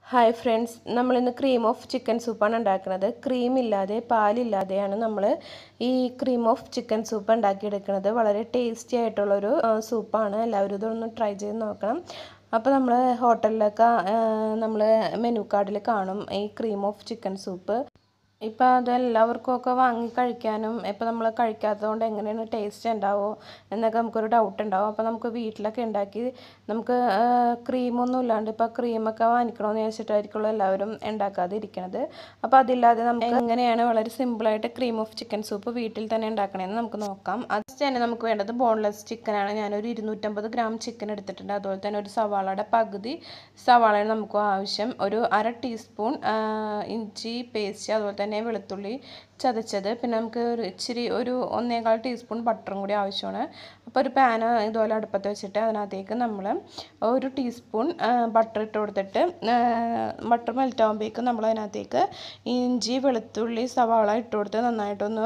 hi friends നമ്മളിന്ന് cream of chicken സൂപ്പാണ് ഉണ്ടാക്കുന്നത് ക്രീം ഇല്ലാതെ പാലില്ലാതെയാണ് നമ്മൾ ഈ ക്രീം ഓഫ് ചിക്കൻ സൂപ്പ് ഉണ്ടാക്കിയെടുക്കുന്നത് വളരെ ടേസ്റ്റി ആയിട്ടുള്ളൊരു സൂപ്പാണ് എല്ലാവരും ഇതൊന്ന് ട്രൈ ചെയ്ത് നോക്കണം അപ്പോൾ നമ്മൾ ഹോട്ടലിലൊക്കെ നമ്മൾ മെനു കാർഡിൽ കാണും ഈ ക്രീം ഓഫ് ചിക്കൻ സൂപ്പ് ഇപ്പോൾ അത് എല്ലാവർക്കും ഒക്കെ വാങ്ങി കഴിക്കാനും ഇപ്പോൾ നമ്മൾ കഴിക്കാത്തത് കൊണ്ട് എങ്ങനെയാണ് ടേസ്റ്റ് ഉണ്ടാവുമോ എന്നൊക്കെ നമുക്കൊരു ഡൗട്ട് ഉണ്ടാവും അപ്പോൾ നമുക്ക് വീട്ടിലൊക്കെ ഉണ്ടാക്കി നമുക്ക് ക്രീമൊന്നും ഇല്ലാണ്ട് ഇപ്പോൾ ക്രീമൊക്കെ വാങ്ങിക്കണമെന്ന് ചോദിച്ചിട്ടായിരിക്കുള്ളൂ എല്ലാവരും ഉണ്ടാക്കാതെ ഇരിക്കണത് അപ്പോൾ അതില്ലാതെ നമുക്ക് എങ്ങനെയാണ് വളരെ സിമ്പിളായിട്ട് ക്രീം ഓഫ് ചിക്കൻ സൂപ്പ് വീട്ടിൽ തന്നെ ഉണ്ടാക്കണമെന്ന് നമുക്ക് നോക്കാം അത് തന്നെ നമുക്ക് വേണ്ടത് ബോൺലെസ് ചിക്കനാണ് ഞാനൊരു ഇരുന്നൂറ്റമ്പത് ഗ്രാം ചിക്കൻ എടുത്തിട്ടുണ്ട് അതുപോലെ തന്നെ ഒരു സവാളയുടെ പകുതി സവാളയാണ് നമുക്ക് ആവശ്യം ഒരു അര ടീസ്പൂൺ ഇഞ്ചി പേസ്റ്റ് അതുപോലെ തന്നെ വെളുത്തുള്ളി ചതച്ചത് പിന്നെ നമുക്ക് ഒരു ഇച്ചിരി ഒരു ഒന്നേകാൽ ടീസ്പൂൺ ബട്ടറും കൂടി ആവശ്യമാണ് അപ്പോൾ ഒരു പാന് ഇതുപോലെ അടുപ്പത്ത് വെച്ചിട്ട് അതിനകത്തേക്ക് നമ്മൾ ഒരു ടീസ്പൂൺ ബട്ടർ ഇട്ട് കൊടുത്തിട്ട് ബട്ടർ മെൽറ്റ് ആകുമ്പോഴേക്കും നമ്മൾ അതിനകത്തേക്ക് ഇഞ്ചി വെളുത്തുള്ളി സവാള ഇട്ട് കൊടുത്ത് നന്നായിട്ടൊന്ന്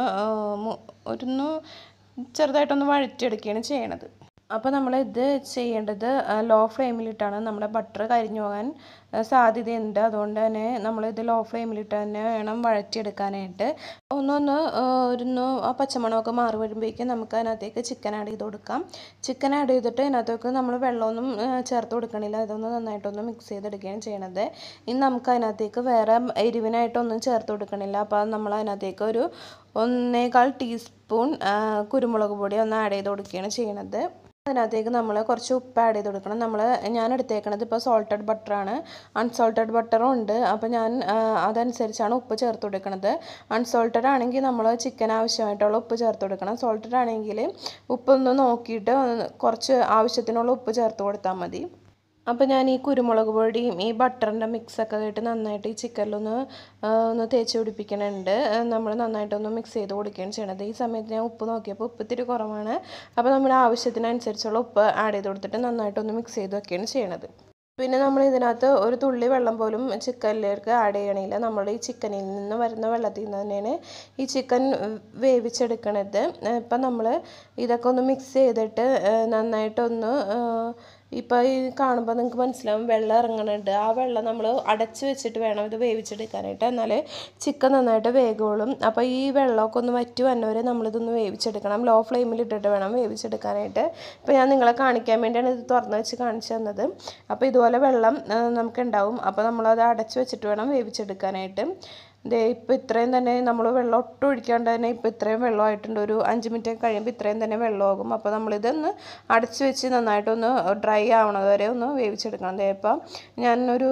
ഒന്ന് ചെറുതായിട്ടൊന്ന് വഴറ്റിയെടുക്കുകയാണ് ചെയ്യണത് അപ്പോൾ നമ്മൾ ഇത് ചെയ്യേണ്ടത് ലോ ഫ്ലെയിമിലിട്ടാണ് നമ്മുടെ ബട്ടർ കരിഞ്ഞു പോകാൻ സാധ്യതയുണ്ട് അതുകൊണ്ട് തന്നെ നമ്മളിത് ലോ ഫ്ലെയിമിലിട്ട് തന്നെ വേണം വഴറ്റിയെടുക്കാനായിട്ട് ഒന്നൊന്ന് ഒരു ആ പച്ചമണമൊക്കെ മാറി വരുമ്പോഴേക്കും നമുക്ക് അതിനകത്തേക്ക് ചിക്കൻ ആഡ് ചെയ്ത് കൊടുക്കാം ചിക്കൻ ആഡ് ചെയ്തിട്ട് അതിനകത്തേക്ക് നമ്മൾ വെള്ളമൊന്നും ചേർത്ത് കൊടുക്കണില്ല ഇതൊന്ന് നന്നായിട്ടൊന്ന് മിക്സ് ചെയ്തെടുക്കുകയാണ് ചെയ്യണത് ഇനി നമുക്ക് അതിനകത്തേക്ക് വേറെ എരിവിനായിട്ടൊന്നും ചേർത്ത് കൊടുക്കണില്ല അപ്പോൾ നമ്മൾ അതിനകത്തേക്ക് ഒരു ഒന്നേകാൽ ടീസ്പൂൺ കുരുമുളക് പൊടി ഒന്ന് ആഡ് ചെയ്ത് കൊടുക്കുകയാണ് ചെയ്യണത് അതിനകത്തേക്ക് നമ്മൾ കുറച്ച് ഉപ്പ് ആഡ് ചെയ്ത് കൊടുക്കണം നമ്മൾ ഞാൻ എടുത്തേക്കണത് ഇപ്പോൾ സോൾട്ടഡ് ബട്ടറാണ് അൺസോൾട്ടഡ് ബട്ടറും ഉണ്ട് അപ്പോൾ ഞാൻ അതനുസരിച്ചാണ് ഉപ്പ് ചേർത്ത് കൊടുക്കുന്നത് അൺസോൾട്ടഡ് ആണെങ്കിൽ നമ്മൾ ചിക്കൻ ആവശ്യമായിട്ടുള്ള ഉപ്പ് ചേർത്ത് കൊടുക്കണം സോൾട്ടഡ് ആണെങ്കിൽ ഉപ്പൊന്ന് നോക്കിയിട്ട് കുറച്ച് ആവശ്യത്തിനുള്ള ഉപ്പ് ചേർത്ത് കൊടുത്താൽ മതി അപ്പോൾ ഞാൻ ഈ കുരുമുളക് പൊടിയും ഈ ബട്ടറിൻ്റെ മിക്സൊക്കെ ആയിട്ട് നന്നായിട്ട് ഈ ചിക്കനിലൊന്ന് ഒന്ന് തേച്ച് പിടിപ്പിക്കണുണ്ട് നമ്മൾ നന്നായിട്ടൊന്ന് മിക്സ് ചെയ്ത് കൊടുക്കുകയാണ് ചെയ്യണത് ഈ സമയത്ത് ഞാൻ ഉപ്പ് നോക്കിയപ്പോൾ ഉപ്പ് ഇത്തിരി കുറവാണ് അപ്പോൾ നമ്മുടെ ആവശ്യത്തിനനുസരിച്ചുള്ള ഉപ്പ് ആഡ് ചെയ്ത് കൊടുത്തിട്ട് നന്നായിട്ടൊന്ന് മിക്സ് ചെയ്ത് വെക്കുകയാണ് ചെയ്യണത് പിന്നെ നമ്മൾ ഇതിനകത്ത് ഒരു തുള്ളി വെള്ളം പോലും ചിക്കനിലേക്ക് ആഡ് ചെയ്യണില്ല നമ്മൾ ഈ ചിക്കനിൽ നിന്ന് വരുന്ന വെള്ളത്തിൽ നിന്ന് തന്നെയാണ് ഈ ചിക്കൻ വേവിച്ചെടുക്കണത് ഇപ്പം നമ്മൾ ഇതൊക്കെ ഒന്ന് മിക്സ് ചെയ്തിട്ട് നന്നായിട്ടൊന്ന് ഇപ്പോൾ ഈ കാണുമ്പോൾ നിങ്ങൾക്ക് മനസ്സിലാവും വെള്ളം ഇറങ്ങുന്നുണ്ട് ആ വെള്ളം നമ്മൾ അടച്ച് വെച്ചിട്ട് വേണം ഇത് വേവിച്ചെടുക്കാനായിട്ട് എന്നാലേ ചിക്കൻ നന്നായിട്ട് വേഗുള്ളൂ അപ്പോൾ ഈ വെള്ളമൊക്കെ ഒന്ന് വറ്റി വന്നവരെ നമ്മളിതൊന്ന് വേവിച്ചെടുക്കണം ലോ ഫ്ലെയിമിൽ ഇട്ടിട്ട് വേണം വേവിച്ചെടുക്കാനായിട്ട് ഇപ്പോൾ ഞാൻ നിങ്ങളെ കാണിക്കാൻ വേണ്ടിയാണ് ഇത് തുറന്ന് വെച്ച് കാണിച്ചു തന്നത് അപ്പോൾ ഇതുപോലെ വെള്ളം നമുക്ക് ഉണ്ടാവും അപ്പോൾ നമ്മളത് അടച്ച് വെച്ചിട്ട് വേണം വേവിച്ചെടുക്കാനായിട്ട് ദേ ഇപ്പോൾ ഇത്രയും തന്നെ നമ്മൾ വെള്ളം ഒട്ടും ഒഴിക്കാണ്ട് തന്നെ ഇപ്പോൾ ഇത്രയും വെള്ളമായിട്ടുണ്ട് ഒരു അഞ്ച് മിനിറ്റ് കഴിയുമ്പോൾ ഇത്രയും തന്നെ വെള്ളമാകും അപ്പോൾ നമ്മളിതൊന്ന് അടച്ച് വെച്ച് നന്നായിട്ടൊന്ന് ഡ്രൈ ആവണത് വരെ ഒന്ന് വേവിച്ചെടുക്കണം ദേ ഇപ്പം ഞാൻ ഒരു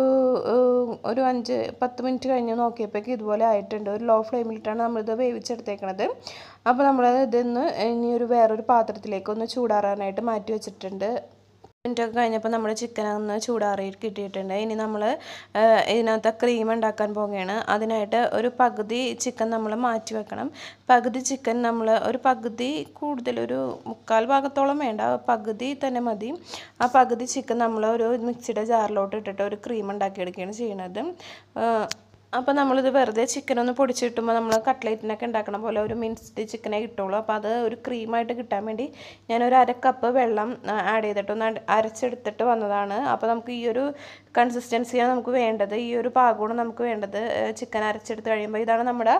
ഒരു അഞ്ച് പത്ത് മിനിറ്റ് കഴിഞ്ഞ് നോക്കിയപ്പോഴേക്ക് ഇതുപോലെ ആയിട്ടുണ്ട് ഒരു ലോ ഫ്ലെയിമിലിട്ടാണ് നമ്മളിത് വേവിച്ചെടുത്തേക്കണത് അപ്പോൾ നമ്മൾ ഇതൊന്ന് ഇനി ഒരു വേറൊരു പാത്രത്തിലേക്ക് ഒന്ന് ചൂടാറാനായിട്ട് മാറ്റി വെച്ചിട്ടുണ്ട് മിനിറ്റൊക്കെ കഴിഞ്ഞപ്പോൾ നമ്മുടെ ചിക്കൻ ഒന്ന് ചൂടാറി കിട്ടിയിട്ടുണ്ട് ഇനി നമ്മൾ ഇതിനകത്ത് ക്രീം ഉണ്ടാക്കാൻ പോവുകയാണ് അതിനായിട്ട് ഒരു പകുതി ചിക്കൻ നമ്മൾ മാറ്റി വെക്കണം പകുതി ചിക്കൻ നമ്മൾ ഒരു പകുതി കൂടുതൽ ഒരു മുക്കാൽ ഭാഗത്തോളം വേണ്ട പകുതി തന്നെ മതി ആ പകുതി ചിക്കൻ നമ്മൾ ഒരു മിക്സിയുടെ ജാറിലോട്ട് ഇട്ടിട്ട് ഒരു ക്രീം ഉണ്ടാക്കിയെടുക്കുകയാണ് ചെയ്യുന്നത് അപ്പോൾ നമ്മളിത് വെറുതെ ചിക്കൻ ഒന്ന് പൊടിച്ച് കിട്ടുമ്പോൾ നമ്മൾ കട്ട്ലേറ്റിനൊക്കെ ഉണ്ടാക്കണ പോലെ ഒരു മിൻസ്ഡ് ചിക്കനെ കിട്ടുള്ളൂ അപ്പോൾ അത് ഒരു ക്രീമായിട്ട് കിട്ടാൻ വേണ്ടി ഞാനൊരു അര കപ്പ് വെള്ളം ആഡ് ചെയ്തിട്ട് ഒന്ന് അരച്ചെടുത്തിട്ട് വന്നതാണ് അപ്പോൾ നമുക്ക് ഈ ഒരു കൺസിസ്റ്റൻസിയാണ് നമുക്ക് വേണ്ടത് ഈ ഒരു പാകമാണ് നമുക്ക് വേണ്ടത് ചിക്കൻ അരച്ചെടുത്ത് കഴിയുമ്പോൾ ഇതാണ് നമ്മുടെ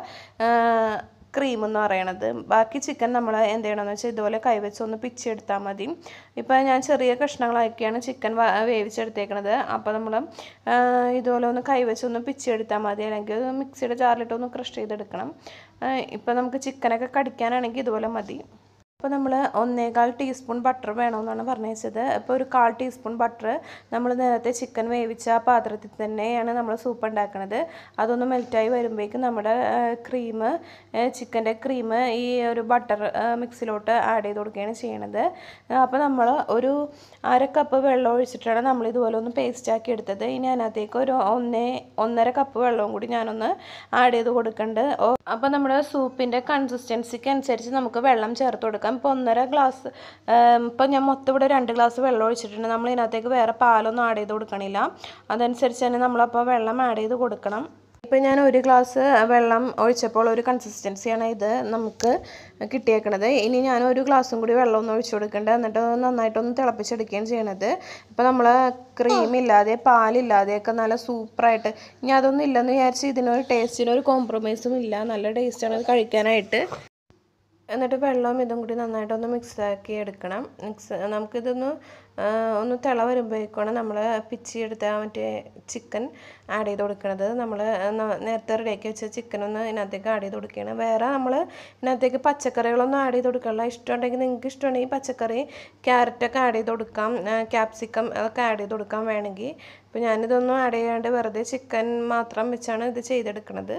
ക്രീം എന്ന് പറയണത് ബാക്കി ചിക്കൻ നമ്മൾ എന്ത് ചെയ്യണമെന്ന് വെച്ചാൽ ഇതുപോലെ കൈവച്ച് ഒന്ന് പിച്ചെടുത്താൽ മതി ഇപ്പോൾ ഞാൻ ചെറിയ കഷ്ണങ്ങളാക്കിയാണ് ചിക്കൻ വേവിച്ചെടുത്തേക്കണത് അപ്പോൾ നമ്മൾ ഇതുപോലെ ഒന്ന് കൈവച്ച് ഒന്ന് പിച്ചെടുത്താൽ മതി അല്ലെങ്കിൽ മിക്സിയുടെ ജാറിലിട്ട് ഒന്ന് ക്രഷ് ചെയ്തെടുക്കണം ഇപ്പോൾ നമുക്ക് ചിക്കനൊക്കെ കടിക്കാനാണെങ്കിൽ ഇതുപോലെ മതി അപ്പോൾ നമ്മൾ ഒന്നേകാൽ ടീസ്പൂൺ ബട്ടർ വേണമെന്നാണ് പറഞ്ഞത് അപ്പോൾ ഒരു കാൽ ടീസ്പൂൺ ബട്ടർ നമ്മൾ നേരത്തെ ചിക്കൻ വേവിച്ച ആ പാത്രത്തിൽ തന്നെയാണ് നമ്മൾ സൂപ്പ് ഉണ്ടാക്കുന്നത് അതൊന്ന് മെൽറ്റായി വരുമ്പോഴേക്കും നമ്മുടെ ക്രീം ചിക്കൻ്റെ ക്രീം ഈ ഒരു ബട്ടർ മിക്സിലോട്ട് ആഡ് ചെയ്ത് കൊടുക്കുകയാണ് ചെയ്യണത് അപ്പോൾ നമ്മൾ ഒരു അര കപ്പ് വെള്ളം ഒഴിച്ചിട്ടാണ് നമ്മൾ ഇതുപോലെ ഒന്ന് പേസ്റ്റ് ആക്കി എടുത്തത് ഇനി അതിനകത്തേക്ക് ഒരു ഒന്നേ ഒന്നര കപ്പ് വെള്ളവും കൂടി ഞാനൊന്ന് ആഡ് ചെയ്ത് കൊടുക്കുന്നുണ്ട് അപ്പോൾ നമ്മുടെ സൂപ്പിൻ്റെ കൺസിസ്റ്റൻസിക്ക് അനുസരിച്ച് നമുക്ക് വെള്ളം ചേർത്ത് കൊടുക്കാം ഇപ്പോൾ ഒന്നര ഗ്ലാസ് ഇപ്പോൾ ഞാൻ മൊത്തം ഇവിടെ രണ്ട് ഗ്ലാസ് വെള്ളം ഒഴിച്ചിട്ടുണ്ട് നമ്മൾ ഇതിനകത്തേക്ക് വേറെ പാലൊന്നും ആഡ് ചെയ്ത് കൊടുക്കണില്ല അതനുസരിച്ച് തന്നെ നമ്മളപ്പോൾ വെള്ളം ആഡ് ചെയ്ത് കൊടുക്കണം ഇപ്പോൾ ഞാൻ ഒരു ഗ്ലാസ് വെള്ളം ഒഴിച്ചപ്പോൾ ഒരു കൺസിസ്റ്റൻസിയാണ് ഇത് നമുക്ക് കിട്ടിയേക്കണത് ഇനി ഞാൻ ഒരു ഗ്ലാസും കൂടി വെള്ളം ഒന്ന് ഒഴിച്ചു കൊടുക്കേണ്ടത് എന്നിട്ട് നന്നായിട്ടൊന്ന് തിളപ്പിച്ചെടുക്കുകയാണ് ചെയ്യണത് ഇപ്പോൾ നമ്മൾ ക്രീം ഇല്ലാതെ പാലില്ലാതെയൊക്കെ നല്ല സൂപ്പറായിട്ട് ഇനി അതൊന്നും ഇല്ലെന്ന് വിചാരിച്ച് ഇതിനൊരു ടേസ്റ്റിനൊരു കോംപ്രമൈസും ഇല്ല നല്ല ടേസ്റ്റാണ് ഇത് കഴിക്കാനായിട്ട് എന്നിട്ട് വെള്ളവും ഇതും കൂടി നന്നായിട്ടൊന്ന് മിക്സ് ആക്കി എടുക്കണം മിക്സ് നമുക്കിതൊന്ന് ഒന്ന് തിള വരുമ്പോഴേക്കാണ് നമ്മൾ പിച്ചിയെടുത്ത മറ്റേ ചിക്കൻ ആഡ് ചെയ്ത് കൊടുക്കുന്നത് നമ്മൾ നേരത്തെ റെഡിയാക്കി വെച്ച ചിക്കൻ ഒന്ന് ഇതിനകത്തേക്ക് ആഡ് ചെയ്ത് കൊടുക്കുകയാണ് വേറെ നമ്മൾ ഇതിനകത്തേക്ക് പച്ചക്കറികളൊന്നും ആഡ് ചെയ്ത് കൊടുക്കണ്ട ഇഷ്ടമുണ്ടെങ്കിൽ നിങ്ങൾക്ക് ഇഷ്ടമുണ്ടെങ്കിൽ പച്ചക്കറി ക്യാരറ്റൊക്കെ ആഡ് ചെയ്ത് കൊടുക്കാം ക്യാപ്സിക്കം അതൊക്കെ ആഡ് ചെയ്ത് കൊടുക്കാം വേണമെങ്കിൽ ഇപ്പോൾ ഞാനിതൊന്നും ആഡ് ചെയ്യാണ്ട് വെറുതെ ചിക്കൻ മാത്രം വെച്ചാണ് ഇത് ചെയ്തെടുക്കുന്നത്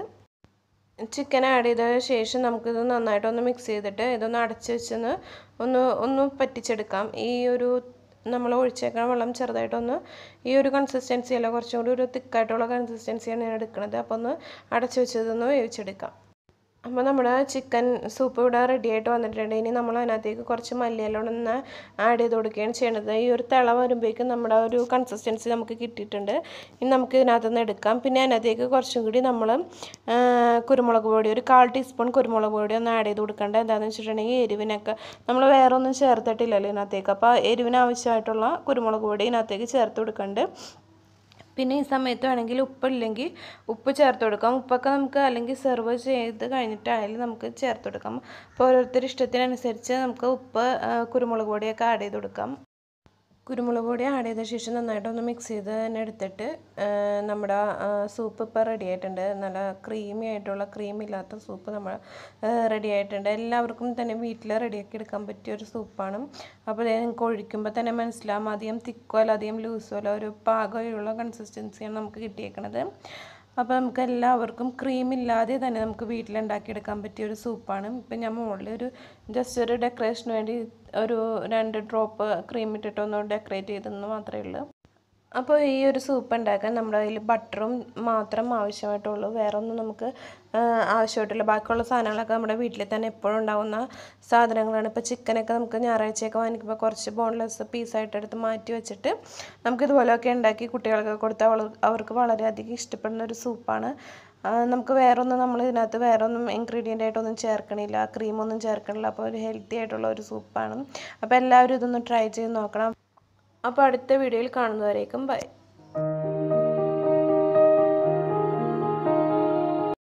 ചിക്കൻ ആഡ് ചെയ്ത ശേഷം നമുക്കിത് നന്നായിട്ടൊന്ന് മിക്സ് ചെയ്തിട്ട് ഇതൊന്ന് അടച്ച് വെച്ചൊന്ന് ഒന്ന് ഒന്ന് പറ്റിച്ചെടുക്കാം ഈ ഒരു നമ്മൾ ഒഴിച്ചേക്കുന്ന വെള്ളം ചെറുതായിട്ടൊന്ന് ഈ ഒരു കൺസിസ്റ്റൻസി അല്ല കുറച്ചും കൂടി ഒരു തിക്കായിട്ടുള്ള കൺസിസ്റ്റൻസിയാണ് ഞാൻ എടുക്കുന്നത് അപ്പോൾ ഒന്ന് അടച്ച് വെച്ചതൊന്ന് വേവിച്ചെടുക്കാം അപ്പോൾ നമ്മുടെ ചിക്കൻ സൂപ്പ് ഇവിടെ റെഡി ആയിട്ട് വന്നിട്ടുണ്ട് ഇനി നമ്മൾ അതിനകത്തേക്ക് കുറച്ച് മല്ലിയില ഒന്ന് ആഡ് ചെയ്ത് കൊടുക്കുകയാണ് ചെയ്യണത് ഈ ഒരു തിള വരുമ്പോഴേക്കും നമ്മുടെ ഒരു കൺസിസ്റ്റൻസി നമുക്ക് കിട്ടിയിട്ടുണ്ട് ഇനി നമുക്ക് ഇതിനകത്ത് നിന്ന് എടുക്കാം പിന്നെ അതിനകത്തേക്ക് കുറച്ചും കൂടി നമ്മൾ കുരുമുളക് പൊടി ഒരു കാൽ ടീസ്പൂൺ കുരുമുളക് പൊടി ഒന്ന് ആഡ് ചെയ്ത് കൊടുക്കേണ്ടത് എന്താണെന്ന് വെച്ചിട്ടുണ്ടെങ്കിൽ എരിവിനൊക്കെ നമ്മൾ വേറെ ഒന്നും ചേർത്തിട്ടില്ലല്ലോ ഇതിനകത്തേക്ക് അപ്പോൾ എരിവിന് ആവശ്യമായിട്ടുള്ള കുരുമുളക് പൊടി ഇതിനകത്തേക്ക് ചേർത്ത് കൊടുക്കേണ്ടത് പിന്നെ ഈ സമയത്ത് വേണമെങ്കിൽ ഉപ്പില്ലെങ്കിൽ ഉപ്പ് ചേർത്ത് കൊടുക്കാം ഉപ്പൊക്കെ നമുക്ക് അല്ലെങ്കിൽ സെർവ് ചെയ്ത് കഴിഞ്ഞിട്ടായാലും നമുക്ക് ചേർത്ത് കൊടുക്കാം അപ്പോൾ ഓരോരുത്തരുടെ ഇഷ്ടത്തിനനുസരിച്ച് നമുക്ക് ഉപ്പ് കുരുമുളക് പൊടിയൊക്കെ ആഡ് ചെയ്ത് കൊടുക്കാം കുരുമുളക് പൊടി ആഡ് ചെയ്ത ശേഷം നന്നായിട്ടൊന്ന് മിക്സ് ചെയ്ത് തന്നെ എടുത്തിട്ട് നമ്മുടെ സൂപ്പ് ഇപ്പോൾ റെഡി ആയിട്ടുണ്ട് നല്ല ക്രീമി ആയിട്ടുള്ള ക്രീം ഇല്ലാത്ത സൂപ്പ് നമ്മൾ റെഡി ആയിട്ടുണ്ട് എല്ലാവർക്കും തന്നെ വീട്ടിൽ റെഡിയാക്കി എടുക്കാൻ പറ്റിയ ഒരു സൂപ്പാണ് അപ്പോൾ നിങ്ങൾക്ക് ഒഴിക്കുമ്പോൾ തന്നെ മനസ്സിലാവും അധികം തിക്കോ അല്ല അധികം ലൂസോ അല്ല ഒരു പാകമുള്ള കൺസിസ്റ്റൻസിയാണ് നമുക്ക് കിട്ടിയേക്കണത് അപ്പോൾ നമുക്ക് എല്ലാവർക്കും ക്രീം ഇല്ലാതെ തന്നെ നമുക്ക് വീട്ടിലുണ്ടാക്കിയെടുക്കാൻ പറ്റിയ ഒരു സൂപ്പാണ് ഇപ്പം ഞാൻ മുകളിൽ ഒരു ജസ്റ്റ് ഒരു ഡെക്കറേഷന് വേണ്ടി ഒരു രണ്ട് ഡ്രോപ്പ് ക്രീം ഇട്ടിട്ടൊന്ന് ഡെക്കറേറ്റ് ചെയ്തെന്ന് മാത്രമേ ഉള്ളൂ അപ്പോൾ ഈ ഒരു സൂപ്പ് ഉണ്ടാക്കാൻ നമ്മുടെ കയ്യിൽ ബട്ടറും മാത്രം ആവശ്യമായിട്ടുള്ളൂ വേറെ ഒന്നും നമുക്ക് ആവശ്യമായിട്ടില്ല ബാക്കിയുള്ള സാധനങ്ങളൊക്കെ നമ്മുടെ വീട്ടിൽ തന്നെ എപ്പോഴും ഉണ്ടാകുന്ന സാധനങ്ങളാണ് ഇപ്പോൾ ചിക്കനൊക്കെ നമുക്ക് ഞായറാഴ്ചയൊക്കെ വാങ്ങിക്കുമ്പോൾ കുറച്ച് ബോൺലെസ് പീസായിട്ട് എടുത്ത് മാറ്റി വെച്ചിട്ട് നമുക്കിതുപോലെയൊക്കെ ഉണ്ടാക്കി കുട്ടികൾക്ക് കൊടുത്താൽ അവർക്ക് വളരെയധികം ഇഷ്ടപ്പെടുന്ന ഒരു സൂപ്പാണ് നമുക്ക് വേറൊന്നും നമ്മൾ ഇതിനകത്ത് വേറൊന്നും ഇൻഗ്രീഡിയൻ്റ് ആയിട്ടൊന്നും ചേർക്കണില്ല ക്രീമൊന്നും ചേർക്കണില്ല അപ്പോൾ ഒരു ഹെൽത്തി ആയിട്ടുള്ള ഒരു സൂപ്പാണ് അപ്പോൾ എല്ലാവരും ഇതൊന്ന് ട്രൈ ചെയ്ത് നോക്കണം അപ്പോൾ അടുത്ത വീഡിയോയിൽ കാണുന്നവരേക്കും ബൈ